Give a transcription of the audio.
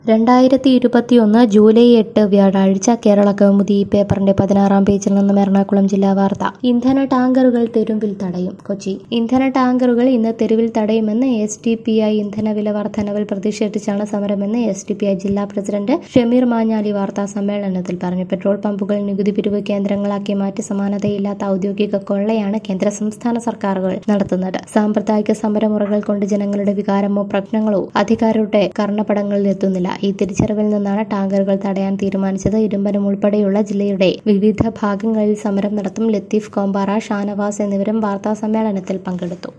രണ്ടായിരത്തി ഇരുപത്തിയൊന്ന് ജൂലൈ എട്ട് വ്യാഴാഴ്ച കേരള കൗമുദി ഈ പേപ്പറിന്റെ പതിനാറാം പേജിൽ നിന്നും എറണാകുളം ജില്ലാ വാർത്ത ഇന്ധന ടാങ്കറുകൾ തെരുവിൽ തടയും കൊച്ചി ഇന്ധന ടാങ്കറുകൾ ഇന്ന് തെരുവിൽ തടയുമെന്ന് എസ് ടി പി ഐ ഇന്ധന വില വർധനവിൽ പ്രതിഷേധിച്ചാണ് സമരമെന്ന് എസ് ടി പി ഐ ജില്ലാ പ്രസിഡന്റ് ഷമീർ മാഞ്ഞാലി വാർത്താ സമ്മേളനത്തിൽ പറഞ്ഞു പെട്രോൾ പമ്പുകൾ നികുതി പിരിവ് കേന്ദ്രങ്ങളാക്കി മാറ്റി സമാനതയില്ലാത്ത ഔദ്യോഗിക കൊള്ളയാണ് കേന്ദ്ര സംസ്ഥാന സർക്കാരുകൾ നടത്തുന്നത് സാമ്പ്രദായിക സമരമുറകൾ കൊണ്ട് ജനങ്ങളുടെ വികാരമോ പ്രശ്നങ്ങളോ അധികാരിയുടെ കർണപടങ്ങളിൽ എത്തുന്നില്ല ഈ തിരിച്ചറിവിൽ നിന്നാണ് ടാങ്കറുകൾ തടയാൻ തീരുമാനിച്ചത് ഇരുമ്പനം ഉൾപ്പെടെയുള്ള ജില്ലയുടെ വിവിധ ഭാഗങ്ങളിൽ സമരം നടത്തും ലത്തീഫ് കോമ്പാറ ഷാനവാസ് എന്നിവരും വാർത്താ സമ്മേളനത്തിൽ പങ്കെടുത്തു